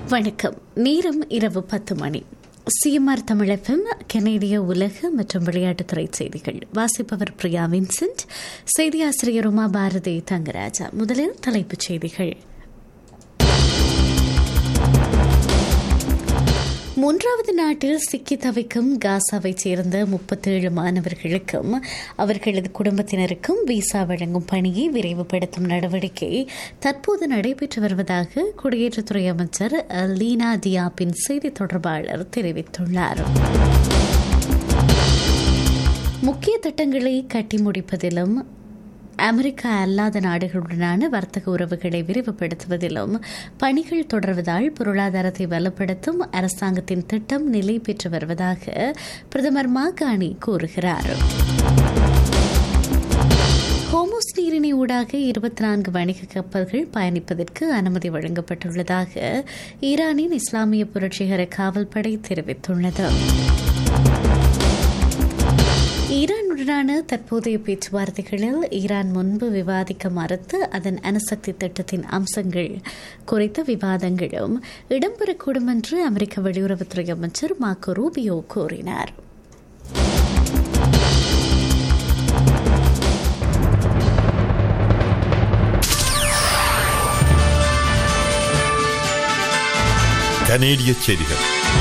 வணக்கம் நேரம் இரவு பத்து மணி சிஎம்ஆர் தமிழகம் கனேடிய உலக மற்றும் விளையாட்டுத்துறை செய்திகள் வாசிப்பவர் பிரியா வின்சென்ட் செய்தி ஆசிரியர் உமா பாரதி தங்கராஜா முதலில் தலைப்புச் செய்திகள் மூன்றாவது நாட்டில் சிக்கி தவிக்கும் காசாவைச் சேர்ந்த முப்பத்தேழு மாணவர்களுக்கும் அவர்களது குடும்பத்தினருக்கும் விசா வழங்கும் பணியை விரைவுபடுத்தும் நடவடிக்கை தற்போது நடைபெற்று வருவதாக குடியேற்றத்துறை அமைச்சர் லீனா தியாப்பின் செய்தி தொடர்பாளர் தெரிவித்துள்ளார் முக்கிய திட்டங்களை கட்டி முடிப்பதிலும் அமெரிக்கா அல்லாத நாடுகளுடனான வர்த்தக உறவுகளை விரிவுபடுத்துவதிலும் பணிகள் தொடர்வதால் பொருளாதாரத்தை வலுப்படுத்தும் அரசாங்கத்தின் திட்டம் நிலை பெற்று வருவதாக பிரதமர் மாகாணி கூறுகிறார் ஹோமோஸ் நீரிணை ஊடாக இருபத்தி நான்கு வணிக கப்பல்கள் பயணிப்பதற்கு அனுமதி வழங்கப்பட்டுள்ளதாக ஈரானின் இஸ்லாமிய புரட்சிகர காவல்படை தெரிவித்துள்ளது ஈரானுடனான தற்போதைய பேச்சுவார்த்தைகளில் ஈரான் முன்பு விவாதிக்க மறுத்து அதன் அணுசக்தி திட்டத்தின் அம்சங்கள் குறித்த விவாதங்களும் இடம்பெறக்கூடும் என்று அமெரிக்க வெளியுறவுத்துறை அமைச்சர் மார்க்கோ ரூபியோ கூறினார் கனேடிய செய்திகள்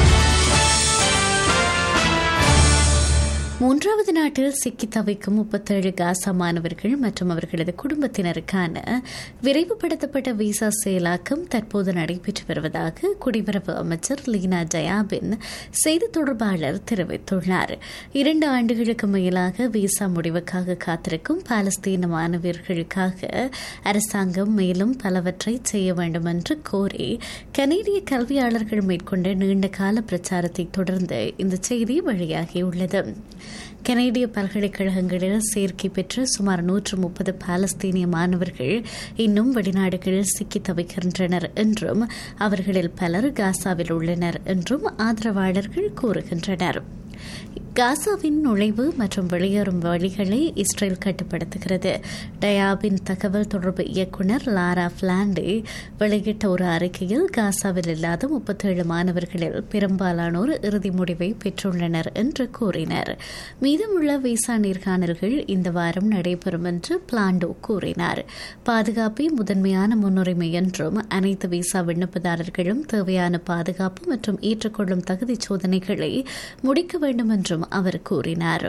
மூன்றாவது நாட்டில் சிக்கி தவிக்கும் முப்பத்தேழு காசா மாணவர்கள் மற்றும் அவர்களது குடும்பத்தினருக்கான விரைவுபடுத்தப்பட்ட விசா செயலாக்கம் தற்போது நடைபெற்று வருவதாக குடிவரவு அமைச்சர் லீனா ஜயாபின் செய்தி தொடர்பாளர் தெரிவித்துள்ளார் இரண்டு ஆண்டுகளுக்கு மேலாக விசா முடிவுக்காக காத்திருக்கும் பாலஸ்தீன மாணவர்களுக்காக அரசாங்கம் மேலும் பலவற்றை செய்ய வேண்டும் என்று கோரி கனேடிய கல்வியாளர்கள் மேற்கொண்ட நீண்ட கால பிரச்சாரத்தை தொடர்ந்து இந்த செய்தி வெளியாகியுள்ளது கனேடிய பல்கலைக்கழகங்களில் சேர்க்கை பெற்ற சுமார் நூற்று முப்பது பாலஸ்தீனிய மாணவர்கள் இன்னும் வெளிநாடுகளில் சிக்கி தவிக்கின்றனர் என்றும் அவர்களில் பலர் காசாவில் உள்ளனர் என்றும் ஆதரவாளர்கள் கூறுகின்றனர் காசாவின் நுழைவு மற்றும் வெளியேறும் வழிகளை இஸ்ரேல் கட்டுப்படுத்துகிறது டயாபின் தகவல் தொடர்பு இயக்குநர் லாரா பிளாண்டே வெளியிட்ட ஒரு அறிக்கையில் காசாவில் இல்லாத முப்பத்தேழு மாணவர்களில் பெரும்பாலானோர் இறுதி முடிவை பெற்றுள்ளனர் என்று கூறினர் மீதமுள்ள விசா நேர்காணல்கள் இந்த வாரம் நடைபெறும் என்று பிளாண்டோ கூறினார் பாதுகாப்பே முதன்மையான முன்னுரிமை என்றும் அனைத்து விசா விண்ணப்பதாரர்களும் தேவையான பாதுகாப்பு மற்றும் ஏற்றுக்கொள்ளும் தகுதி சோதனைகளை முடிக்க வேண்டும் என்றும் அவர் கூறினார்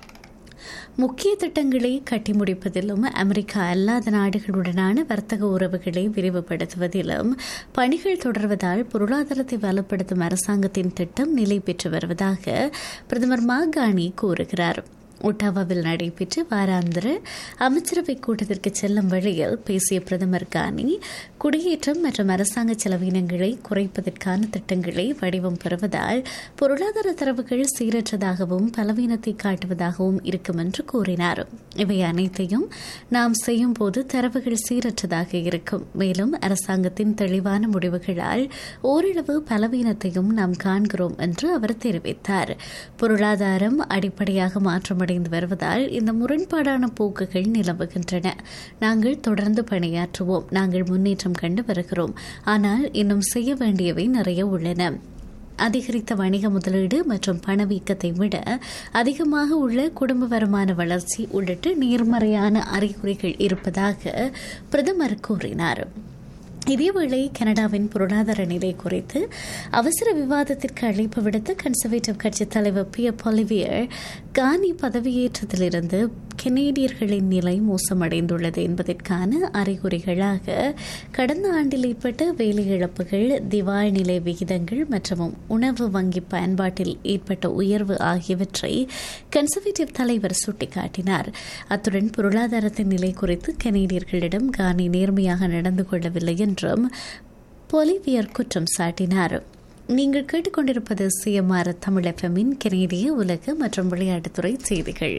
முக்கிய திட்டங்களை கட்டி முடிப்பதிலும் அமெரிக்கா அல்லாத நாடுகளுடனான வர்த்தக உறவுகளை விரிவுபடுத்துவதிலும் பணிகள் தொடர்வதால் பொருளாதாரத்தை வலுப்படுத்தும் அரசாங்கத்தின் திட்டம் நிலை பெற்று வருவதாக பிரதமர் மாகாணி கூறுகிறார் ஒட்டாவாவில் நடைபெற்ற வாராந்திர அமைச்சரவை கூட்டத்திற்கு செல்லும் வழியில் பேசிய பிரதமர் கானி குடியேற்றம் மற்றும் அரசாங்க செலவினங்களை குறைப்பதற்கான திட்டங்களை வடிவம் பெறுவதால் பொருளாதார தரவுகள் சீரற்றதாகவும் பலவீனத்தை காட்டுவதாகவும் இருக்கும் என்று கூறினார் இவை அனைத்தையும் நாம் செய்யும் போது தரவுகள் சீரற்றதாக இருக்கும் மேலும் அரசாங்கத்தின் தெளிவான முடிவுகளால் ஓரளவு பலவீனத்தையும் நாம் காண்கிறோம் என்று அவர் தெரிவித்தார் பொருளாதாரம் அடிப்படையாக மாற்றம் அடைந்து வருவதால் இந்த முரண்பாடான போக்குகள் நிலவுகின்றன நாங்கள் தொடர்ந்து பணியாற்றுவோம் நாங்கள் முன்னேற்றம் கண்டு வருகிறோம் ஆனால் இன்னும் செய்ய வேண்டியவை நிறைய உள்ளன அதிகரித்த வணிக முதலீடு மற்றும் பணவீக்கத்தை விட அதிகமாக உள்ள குடும்ப வருமான வளர்ச்சி உள்ளிட்ட நேர்மறையான அறிகுறிகள் இருப்பதாக பிரதமர் கூறினார் இதேவேளை கனடாவின் பொருளாதார நிலை குறித்து அவசர விவாதத்திற்கு அழைப்பு விடுத்த கன்சர்வேட்டிவ் கட்சித் தலைவர் பி பொலிவியர் கானி பதவியேற்றத்திலிருந்து கெனேடியர்களின் நிலை மோசமடைந்துள்ளது என்பதற்கான அறிகுறிகளாக கடந்த ஆண்டில் ஏற்பட்ட வேலை இழப்புகள் திவால் நிலை விகிதங்கள் மற்றும் உணவு வங்கி பயன்பாட்டில் ஏற்பட்ட உயர்வு ஆகியவற்றை கன்சர்வேட்டிவ் தலைவர் சுட்டிக்காட்டினார் அத்துடன் பொருளாதாரத்தின் நிலை குறித்து கெனேடியர்களிடம் கானி நேர்மையாக நடந்து கொள்ளவில்லை என்றும் பொலிவியர் குற்றம் சாட்டினார் நீங்கள் கேட்டுக்கொண்டிருப்பது சிஎம்ஆர் தமிழ் எஃப்எம்மின் கெனேடிய உலக மற்றும் விளையாட்டுத்துறை செய்திகள்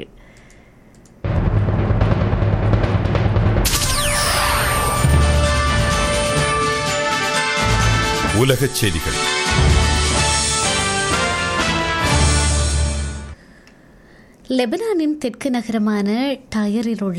உலகச் செய்திகள் லெபனானின் தெற்கு நகரமான டயரில் உள்ள